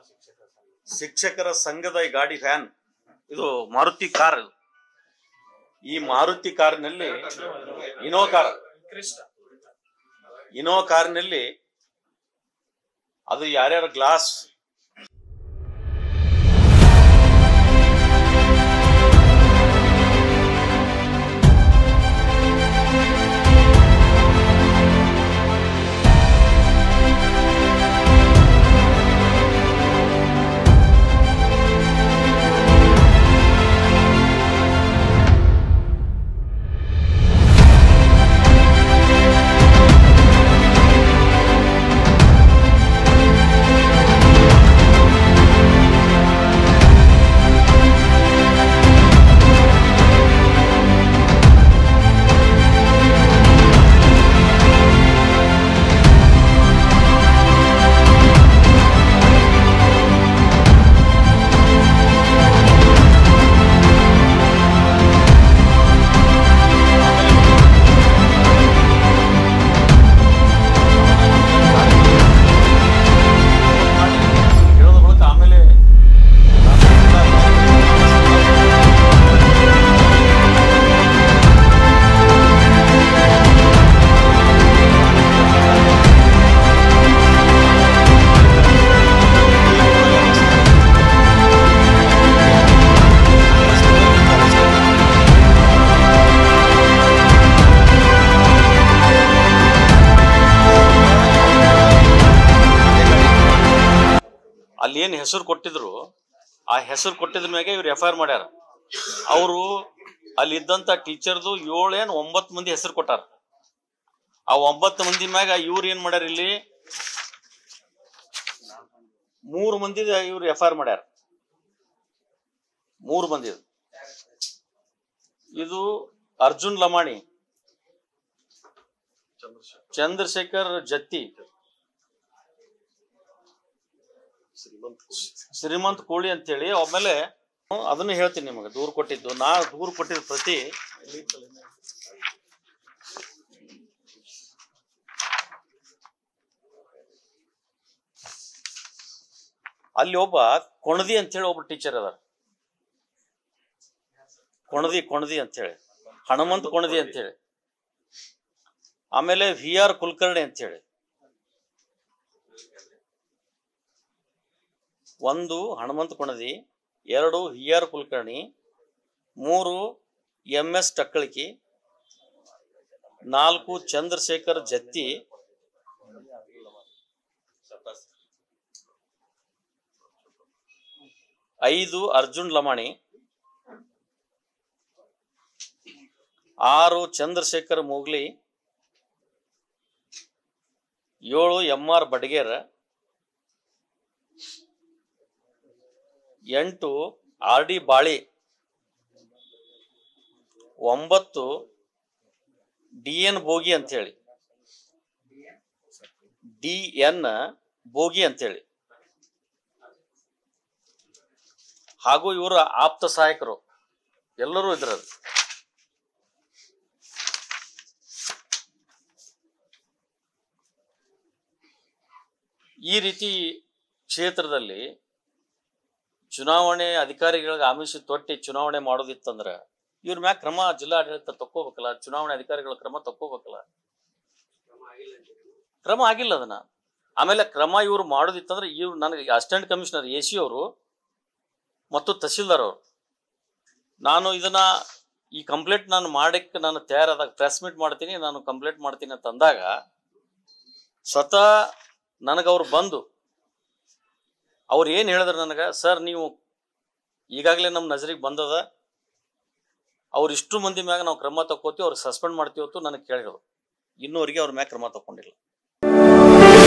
ಶಿಕ್ಷಕರ ಸಂಘದ ಈ ಗಾಡಿ ಫ್ಯಾನ್ ಇದು ಮಾರುತಿ ಕಾರ್ ಇದು ಈ ಮಾರುತಿ ಕಾರಿನಲ್ಲಿ ಇನೋ ಕಾರ್ ಇನೋ ಕಾರಿನಲ್ಲಿ ಅದು ಯಾರ್ಯಾರ ಗ್ಲಾಸ್ ಹೇಳೋದ ಬಳಿಕ ಆಮೇಲೆ ಅಲ್ಲಿ ಏನ್ ಹೆಸರು ಕೊಟ್ಟಿದ್ರು ಆ ಹೆಸರು ಕೊಟ್ಟಿದ್ರ ಮ್ಯಾಗೆ ಇವ್ರು ಎಫ್ ಐ ಆರ್ ಮಾಡ್ಯಾರ ಅವರು ಅಲ್ಲಿ ಇದ್ದಂತ ಟೀಚರ್ದು ಏಳೇನ್ ಒಂಬತ್ತು ಮಂದಿ ಹೆಸರು ಕೊಟ್ಟಾರ ಆ ಒಂಬತ್ತು ಮಂದಿ ಮ್ಯಾಗ ಇವ್ರು ಏನ್ ಮಾಡ್ಯಾರ ಇಲ್ಲಿ ಮೂರು ಮಂದಿ ಇವ್ರು ಎಫ್ ಐ ಆರ್ ಮಾಡ್ಯಾರ ಮೂರು ಮಂದಿ ಇದು ಅರ್ಜುನ್ ಲಮಾಣಿ ಚಂದ್ರಶೇಖರ್ ಜತ್ತಿ ಶ್ರೀಮಂತ್ ಕೋಳಿ ಅಂತೇಳಿ ಆಮೇಲೆ ಹ್ಮ್, ಅದನ್ನು ಹೇಳ್ತೀನಿ ನಿಮಗೆ ದೂರು ಕೊಟ್ಟಿದ್ದು ನಾ ದೂರು ಕೊಟ್ಟಿದ್ದ ಪ್ರತಿ ಅಲ್ಲಿ ಒಬ್ಬ ಕೊಣದಿ ಅಂತೇಳಿ ಒಬ್ಬ ಟೀಚರ್ ಅದಾರ ಕೊಣದಿ ಕೊಣದಿ ಅಂತೇಳಿ ಹನುಮಂತ್ ಕೊಣದಿ ಅಂತೇಳಿ ಆಮೇಲೆ ವಿ ಆರ್ ಕುಲಕರ್ಣಿ ಅಂತೇಳಿ ಒಂದು ಹನುಮಂತ ಕೊಣದಿ ಎರಡು ವಿ ಆರ್ ಕುಲಕರ್ಣಿ ಮೂರು ಎಂ ಎಸ್ ಟಕ್ಕಳಿಕಿ ನಾಲ್ಕು ಚಂದ್ರಶೇಖರ್ ಜತ್ತಿ ಐದು ಅರ್ಜುನ್ ಲಮಾಣಿ ಆರು ಚಂದ್ರಶೇಖರ್ ಮೂಗ್ಲಿ ಏಳು ಎಂ ಆರ್ ಬಡಗೇರ ಎಂಟು ಆರ್ ಡಿ ಬಾಳಿ ಒಂಬತ್ತು ಡಿ ಎನ್ ಬೋಗಿ ಅಂತೇಳಿ ಡಿ ಎನ್ ಬೋಗಿ ಅಂತೇಳಿ ಹಾಗೂ ಇವರ ಆಪ್ತ ಸಹಾಯಕರು ಎಲ್ಲರೂ ಇದ್ರಲ್ಲಿ ಈ ರೀತಿ ಕ್ಷೇತ್ರದಲ್ಲಿ ಚುನಾವಣೆ ಅಧಿಕಾರಿಗಳಿಗೆ ಆಮಿಷ ತೊಟ್ಟಿ ಚುನಾವಣೆ ಮಾಡೋದಿತ್ತಂದ್ರ ಇವ್ರ ಮ್ಯಾಗ ಕ್ರಮ ಜಿಲ್ಲಾಡಳಿತ ತಕ್ಕೋಬೇಕಲ್ಲ ಚುನಾವಣೆ ಅಧಿಕಾರಿಗಳ ಕ್ರಮ ತಕ್ಕೋಬೇಕಲ್ಲ ಕ್ರಮ ಆಗಿಲ್ಲ ಅದನ್ನ ಆಮೇಲೆ ಕ್ರಮ ಇವ್ರು ಮಾಡೋದಿತ್ತಂದ್ರೆ ಇವ್ರು ನನಗೆ ಅಸಿಸ್ಟೆಂಟ್ ಕಮಿಷನರ್ ಎ ಸಿ ಅವರು ಮತ್ತು ತಹಸೀಲ್ದಾರ್ ಅವರು ನಾನು ಇದನ್ನ ಈ ಕಂಪ್ಲೇಂಟ್ ನಾನು ಮಾಡಕ್ಕೆ ನಾನು ತಯಾರಾದಾಗ ಪ್ರೆಸ್ ಮೀಟ್ ಮಾಡ್ತೀನಿ ನಾನು ಕಂಪ್ಲೇಂಟ್ ಮಾಡ್ತೀನಿ ಅಂತ ಅಂದಾಗ ಸ್ವತಃ ನನಗೆ ಅವ್ರು ಬಂದು ಅವ್ರು ಏನು ಹೇಳಿದ್ರು ನನಗೆ ಸರ್ ನೀವು ಈಗಾಗಲೇ ನಮ್ಮ ನಜರಿಗೆ ಬಂದದ ಅವ್ರು ಇಷ್ಟು ಮಂದಿ ಮ್ಯಾಗ ನಾವು ಕ್ರಮ ತಕ್ಕೋತೀವಿ ಅವ್ರಿಗೆ ಸಸ್ಪೆಂಡ್ ಮಾಡ್ತೀವಿ ಹೊತ್ತು ನನಗೆ ಕೇಳಿದ್ರು ಇನ್ನೂವರೆಗೆ ಅವ್ರ ಮ್ಯಾಗ ಕ್ರಮ ತಗೊಂಡಿಲ್ಲ